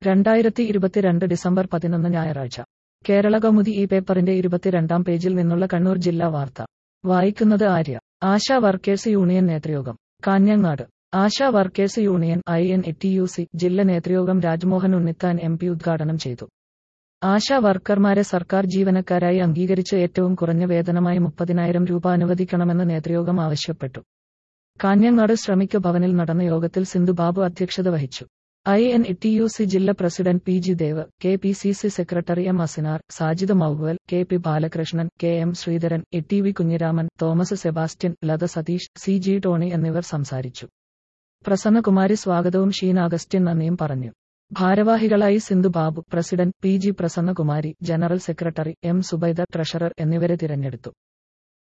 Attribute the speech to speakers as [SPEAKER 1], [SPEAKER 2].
[SPEAKER 1] രണ്ടായിരത്തി ഇരുപത്തിരണ്ട് ഡിസംബർ പതിനൊന്ന് ഞായറാഴ്ച കേരള കൗമുദി ഈ പേപ്പറിന്റെ ഇരുപത്തിരണ്ടാം പേജിൽ നിന്നുള്ള കണ്ണൂർ ജില്ലാ വാർത്ത വായിക്കുന്നത് ആര്യ ആശാ വർക്കേഴ്സ് യൂണിയൻ നേതൃയോഗം Kanhangad Asha workers union I N T U C സി ജില്ല നേതൃയോഗം രാജ്മോഹൻ ഉണ്ണിത്താൻ എം പി ഉദ്ഘാടനം ചെയ്തു ആശാ വർക്കർമാരെ സർക്കാർ ജീവനക്കാരായി അംഗീകരിച്ച് ഏറ്റവും കുറഞ്ഞ വേതനമായി മുപ്പതിനായിരം രൂപ അനുവദിക്കണമെന്ന് നേതൃയോഗം ആവശ്യപ്പെട്ടു കാഞ്ഞങ്ങാട് ശ്രമിക ഭവനിൽ നടന്ന യോഗത്തിൽ സിന്ധുബാബു അധ്യക്ഷത വഹിച്ചു I N T U C സി ജില്ലാ president P G Dev K P C C secretary M Asinar Sajid Mouval K P Balakrishnan K M Sreedharan A T V Kunhiraman Thomas Sebastian Latha Satheesh C G Tony എന്നിവർ സംസാരിച്ചു പ്രസന്നകുമാരി സ്വാഗതവും ഷീന അഗസ്റ്റിൻ നന്ദിയും പറഞ്ഞു ഭാരവാഹികളായി Sindhubabu president P G Prasannakumari general secretary M Zubaida treasurer എന്നിവരെ തിരഞ്ഞെടുത്തു